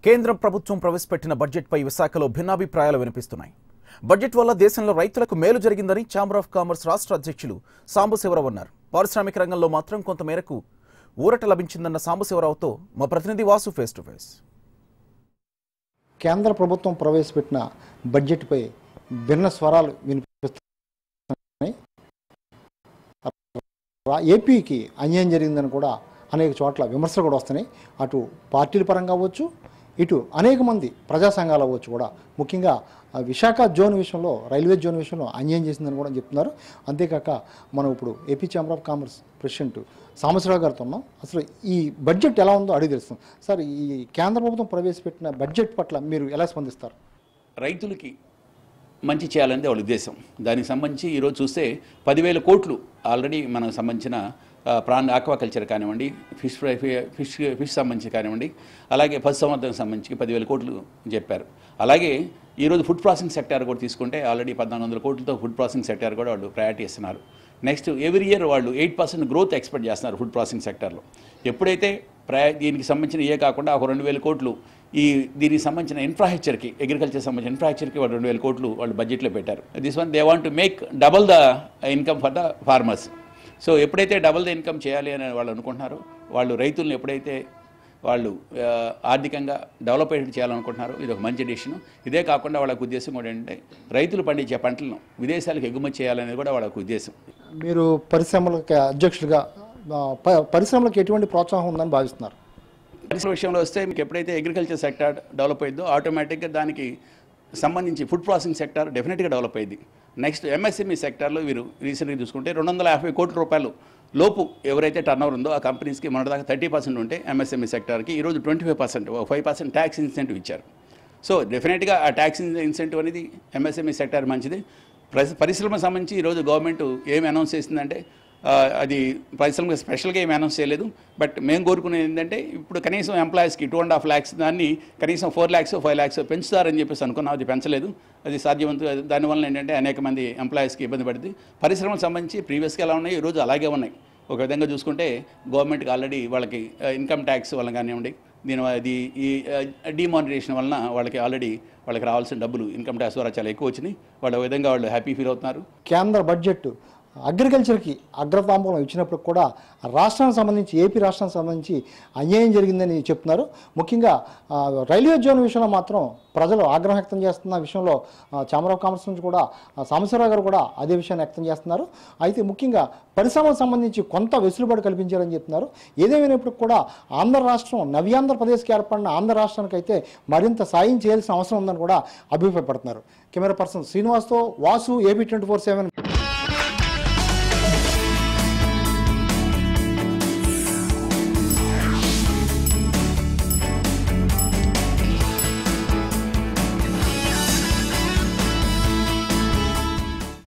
కేంద్ర ప్రభుత్వం ప్రవేశపెట్టిన బడ్జెట్పై విశాఖలో భిన్నాభిప్రాయాలు వినిపిస్తున్నాయి బడ్జెట్ వల్ల దేశంలో రైతులకు మేలు జరిగిందని ఛాంబర్ ఆఫ్ కామర్స్ రాష్ట్ర అధ్యక్షులు సాంబశివరావు అన్నారు పారిశ్రామిక రంగంలో మాత్రం కొంతమేరకు ఊరట లభించిందన్న సాంబశివరావుతో మా ప్రతినిధి వాసు ఫేస్ టు ఫేస్ కేంద్ర ప్రభుత్వం ప్రవేశపెట్టిన బడ్జెట్పై భిన్న స్వరాలు వినిపిస్తున్నాయి రా- ఏపీకి అన్యాయం జరిగిందని కూడా అనేక చోట్ల విమర్శలు కూడా వస్తున్నాయి అటు పార్టీల పరంగా అవ్వచ్చు ఇటు అనేక మంది ప్రజా సంఘాలు అవ్వచ్చు కూడా ముఖ్యంగా ఆ విశాఖ జోన్ విషయంలో రైల్వే జోన్ విషయంలో అన్యాయం చేసిందని కూడా చెప్తున్నారు అంతేకాక మనం ఇప్పుడు AP chamber of commerce president Sambasivarao గారితో ఉన్నాం అసలు ఈ బడ్జెట్ ఎలా ఉందో అడిగి తెలుస్తుంది సార్ ఈ కేంద్ర ప్రభుత్వం ప్రవేశపెట్టిన బడ్జెట్ పట్ల మీరు ఎలా స్పందిస్తారు రైతులకి మంచి చేయాలనేది వాళ్ళ ఉద్దేశం దానికి సంబంధించి ఈరోజు చూస్తే పదివేల కోట్లు ఆల్రెడీ మనకు సంబంధించిన ఆ, ప్రాన్ ఆక్వాకల్చర్ కానివ్వండి ఫిష్ ఫ్రై ఫిష్ ఫిష్ సంబంధించి కానివ్వండి అలాగే పశు సంవర్ధనకు సంబంధించి పదివేల కోట్లు చెప్పారు అలాగే ఈరోజు ఫుడ్ ప్రాసెసింగ్ సెక్టార్ కూడా తీసుకుంటే ఆల్రెడీ పద్నాలుగు వందల కోట్లతో ఫుడ్ ప్రాసెసింగ్ సెక్టార్ కూడా వాళ్ళు ప్రయారిటీ ఇస్తున్నారు నెక్స్ట్ ఎవ్రీ ఇయర్ వాళ్ళు ఎయిట్ పర్సెంట్ గ్రోత్ ఎక్స్పెక్ట్ చేస్తున్నారు ఫుడ్ ప్రాసెసింగ్ సెక్టార్లో ఎప్పుడైతే ప్రయా దీనికి సంబంధించిన ఏ కాకుండా ఒక రెండు వేల కోట్లు ఈ దీనికి సంబంధించిన ఇన్ఫ్రాస్ట్రక్చర్కి అగ్రికల్చర్ సంబంధించిన ఇన్ఫ్రాస్ట్రక్చర్కి వాళ్ళు రెండు వేల కోట్లు వాళ్ళు బడ్జెట్లో పెట్టారు this one they want to make double the income for the farmers so ఎప్పుడైతే డబల్ ద ఇన్కమ్ చేయాలి అని వాళ్ళు అనుకుంటున్నారో వాళ్ళు రైతులను ఎప్పుడైతే వాళ్ళు ఆ, ఆర్థికంగా డెవలప్మెంట్ చేయాలనుకుంటున్నారు ఇది ఒక మంచి డిసిషన్ ఇదే కాకుండా వాళ్ళకి ఉద్దేశం కూడా ఏంటంటే రైతులు పండించే పంటలను విదేశాలకు ఎగుమతి చేయాలనేది కూడా వాళ్ళకి ఉద్దేశం మీరు పరిశ్రమలకి అధ్యక్షులుగా ఆ, ప- పరిశ్రమలకు ఎటువంటి ప్రోత్సాహం ఉందని భావిస్తున్నారు పరిశ్రమ విషయంలో వస్తే మీకు ఎప్పుడైతే అగ్రికల్చర్ సెక్టార్ డెవలప్ అయిందో ఆటోమేటిక్గా దానికి సంబంధించి ఫుడ్ ప్రాసెసింగ్ సెక్టార్ డెఫినెట్గా డెవలప్ అయింది నెక్స్ట్ ఎంఎస్ఎంఈ సెక్టార్లో వీరు రీసెంట్గా చూసుకుంటే రెండు వందల యాభై కోట్ల రూపాయలు లోపు ఎవరైతే టర్న్ ఓవర్ ఉందో ఆ కంపెనీస్కి మన దాకా థర్టీ పర్సెంట్ ఉంటే ఎంఎస్ఎంఈ సెక్టార్కి ఈరోజు twenty five percent five percent tax incentive ఇచ్చారు సో డెఫినెట్గా ఆ ట్యాక్స్ ఇన్సెంటివ్ అనేది ఎంఎస్ఎంఈ సెక్టార్ మంచిది ప్రెస్ పరిశ్రమ సంబంధించి ఈరోజు గవర్నమెంట్ ఏమి అనౌన్స్ చేసిందంటే ఆ, అది పరిశ్రమ స్పెషల్గా ఏమి అనౌన్స్ చేయలేదు బట్ మేము కోరుకునేది ఏంటంటే ఇప్పుడు కనీసం ఎంప్లాయీస్కి టూ అండ్ హాఫ్ ల్యాక్స్ దాన్ని కనీసం ఫోర్ ల్యాక్స్ ఫైవ్ ల్యాక్స్ పెంచుతారని చెప్పేసి అనుకున్నాం అది పెంచలేదు అది సాధ్యవంతు దానివల్ల ఏంటంటే అనేక మంది ఎంప్లాయీస్కి ఇబ్బంది పడుతుంది పరిశ్రమలకు సంబంధించి ప్రీవియస్గా ఎలా ఉన్నాయి ఈరోజు అలాగే ఉన్నాయి ఒక విధంగా చూసుకుంటే గవర్నమెంట్కి ఆల్రెడీ వాళ్ళకి ఇన్కమ్ ట్యాక్స్ వల్ల కానివ్వండి దీని వ- ఇది ఈ డిమానిటేషన్ వలన వాళ్ళకి ఆల్రెడీ వాళ్ళకి రావాల్సిన డబ్బులు ఇన్కమ్ ట్యాక్స్ ద్వారా చాలా ఎక్కువ వచ్చినాయి వాళ్ళు ఆ విధంగా వాళ్ళు హ్యాపీ ఫీల్ అవుతున్నారు కేంద్ర బడ్జెట్ అగ్రికల్చర్కి అగ్రతాంబూలం ఇచ్చినప్పుడు కూడా రాష్ట్రానికి సంబంధించి ఏపీ రాష్ట్రానికి సంబంధించి అన్యాయం జరిగిందని చెప్తున్నారు ముఖ్యంగా ఆ, రైల్వే జోన్ విషయంలో మాత్రం ప్రజలు ఆగ్రహం వ్యక్తం చేస్తున్న విషయంలో ఛాంబర్ ఆఫ్ కామర్స్ నుంచి కూడా ఆ, సాంబశివరావు గారు కూడా అదే విషయాన్ని వ్యక్తం చేస్తున్నారు అయితే ముఖ్యంగా పరిశ్రమలకు సంబంధించి కొంత వెసులుబాటు కల్పించారని చెప్తున్నారు ఏదేమైనప్పుడు కూడా ఆంధ్ర రాష్ట్రం నవ్యాంధ్రప్రదేశ్కి ఏర్పడిన ఆంధ్ర రాష్ట్రానికి అయితే మరింత సాయం చేయాల్సిన అవసరం ఉందని కూడా అభిప్రాయపడుతున్నారు కెమెరా పర్సన్ శ్రీనివాస్తో Vasu AP twenty four seven